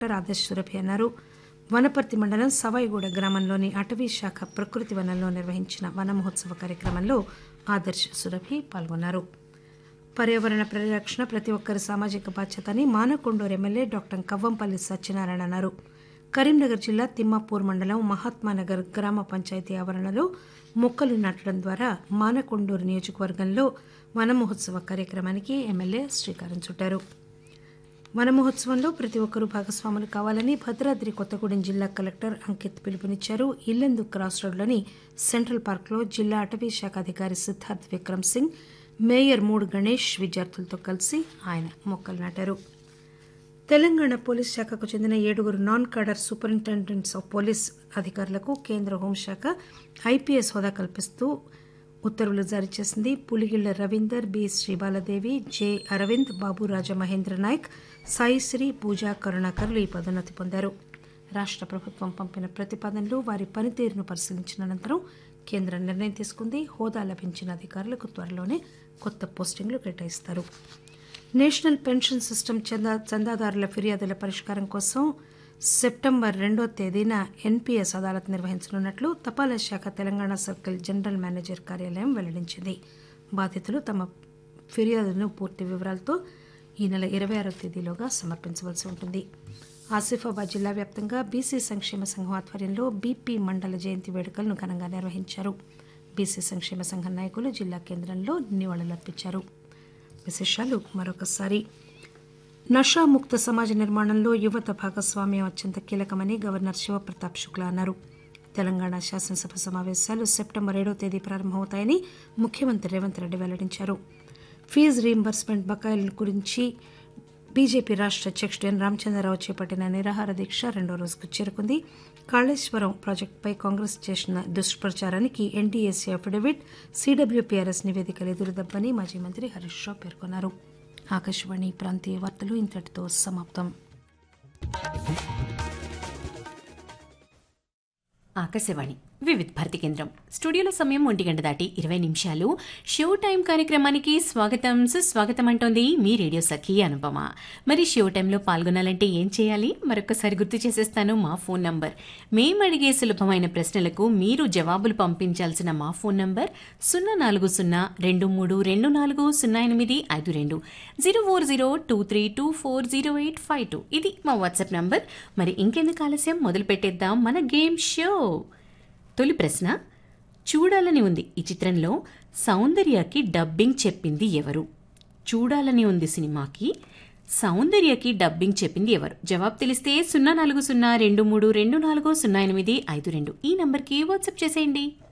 collector Adesh Surabhi అన్నారు వనపర్తి మండలం సవాయిగూడ గ్రామంలోని అటవీ శాఖ ప్రకృతి వనంలో నిర్వహించిన వన మహోత్సవ కార్యక్రమంలో ఆదర్శ్ సురభి పాల్గొన్నారు పర్యావరణ పరిరక్షణ ప్రతి ఒక్కరి సామాజిక బాధ్యత అని మానకొండూరు ఎమ్మెల్యే డాక్టర్ కవ్వంపల్లి సత్యనారాయణ అన్నారు కరీంనగర్ జిల్లా తిమ్మాపూర్ మండలం మహాత్మానగర్ గ్రామ పంచాయతీ ఆవరణలో మొక్కలు నాటడం ద్వారా మానకొండూరు నియోజకవర్గంలో వన మహోత్సవ కార్యక్రమానికి ఎమ్మెల్యే శ్రీకారం చుట్టారు వన మహోత్సవంలో ప్రతి ఒక్కరూ భాగస్వాములు కావాలని భద్రాద్రి కొత్తగూడెం జిల్లా కలెక్టర్ అంకిత్ పిలుపునిచ్చారు ఇల్లెందు క్రాస్ రోడ్లోని సెంట్రల్ పార్క్లో జిల్లా అటవీ శాఖ అధికారి సిద్ధార్థ్ విక్రమ్ సింగ్ మేయర్ మూడు గణేష్ విద్యార్థులతో కలిసి ఆయన మొక్కలు నాటారు తెలంగాణ పోలీస్ శాఖకు చెందిన ఏడుగురు non cadre superintendents of police అధికారులకు కేంద్ర హోంశాఖ ఐపీఎస్ హోదా కల్పిస్తూ ఉత్తర్వులు జారీ చేసింది పులిగిళ్ల రవీందర్ బి శ్రీబాలదేవి జె అరవింద్ బాబు రాజ మహేంద్ర నాయక్ సాయిశ్రీ పూజా కరుణాకర్లు ఈ పదోన్నతి పొందారు రాష్ట్ర ప్రభుత్వం పంపిన ప్రతిపాదనలు వారి పనితీరును పరిశీలించిన అనంతరం కేంద్రం నిర్ణయం తీసుకుంది హోదా లభించిన అధికారులకు త్వరలోనే కొత్త పోస్టింగ్లు కేటాయిస్తారు నేషనల్ పెన్షన్ సిస్టమ్ చందా చందాదారుల ఫిర్యాదుల పరిష్కారం కోసం సెప్టెంబర్ రెండో తేదీన ఎన్పీఎస్ అదాలత్ నిర్వహించనున్నట్లు తపాలా శాఖ తెలంగాణ సర్కిల్ జనరల్ మేనేజర్ కార్యాలయం వెల్లడించింది బాధితులు తమ ఫిర్యాదులను పూర్తి వివరాలతో ఈ నెల ఇరవై ఆరో తేదీలోగా సమర్పించవలసి ఉంటుంది ఆసిఫాబాద్ జిల్లా వ్యాప్తంగా బీసీ సంక్షేమ సంఘం ఆధ్వర్యంలో బీపీ మండల జయంతి వేడుకలను ఘనంగా నిర్వహించారు బీసీ సంక్షేమ సంఘం నాయకులు జిల్లా కేంద్రంలో నివాళులర్పించారు విశేషాలు మరొకసారి నషాముక్త సమాజ నిర్మాణంలో యువత భాగస్వామ్యం అత్యంత కీలకమని గవర్నర్ శివప్రతాప్ శుక్లా అన్నారు తెలంగాణ శాసనసభ సమావేశాలు సెప్టెంబర్ ఏడో తేదీ ప్రారంభమవుతాయని ముఖ్యమంత్రి రేవంత్ రెడ్డి వెల్లడించారు ఫీజు రీయింబర్స్మెంట్ బకాయిల గురించి బీజేపీ రాష్ట్ర అధ్యక్షుడు ఎన్ రామచంద్రరావు చేపట్టిన నిరాహార దీక్ష రెండో రోజుకు చేరుకుంది కాళేశ్వరం ప్రాజెక్టుపై కాంగ్రెస్ చేసిన దుష్ప్రచారానికి ఎన్డీఏసీ అఫిడవిట్ సీడబ్ల్యూపీఆర్ఎస్ నివేదికలు ఎదురుదబ్బని మాజీ మంత్రి హరీష్ రావు పేర్కొన్నారు ఆకాశవాణి ప్రాంతీయ వార్తలు ఇంతటితో సమాప్తం ఆకాశవాణి వివిధ భారతి కేంద్రం స్టూడియోలో సమయం ఒంటి గంట దాటి ఇరవై నిమిషాలు షో టైం కార్యక్రమానికి స్వాగతం సుస్వాగతం అంటోంది మీ రేడియో సఖీ అనుపమ మరి షో టైంలో పాల్గొనాలంటే ఏం చేయాలి మరొకసారి గుర్తు చేసేస్తాను మా ఫోన్ నంబర్ మేము అడిగే సులభమైన ప్రశ్నలకు మీరు జవాబులు పంపించాల్సిన మా ఫోన్ నంబర్ సున్నా నాలుగు సున్నా రెండు మూడు రెండు నాలుగు సున్నా ఎనిమిది ఐదు రెండు zero four zero two three two four zero eight five two ఇది మా వాట్సాప్ నంబర్ మరి ఇంకెందుకు ఆలస్యం మొదలు పెట్టేద్దాం మన గేమ్ షో తొలి ప్రశ్న చూడాలని ఉంది ఈ చిత్రంలో సౌందర్యకి డబ్బింగ్ చెప్పింది ఎవరు చూడాలని ఉంది సినిమాకి సౌందర్యకి డబ్బింగ్ చెప్పింది ఎవరు జవాబు తెలిస్తే సున్నా నాలుగు సున్నా రెండు మూడు రెండు నాలుగు సున్నా ఎనిమిది ఐదు రెండు ఈ నంబర్కి వాట్సాప్ చేసేయండి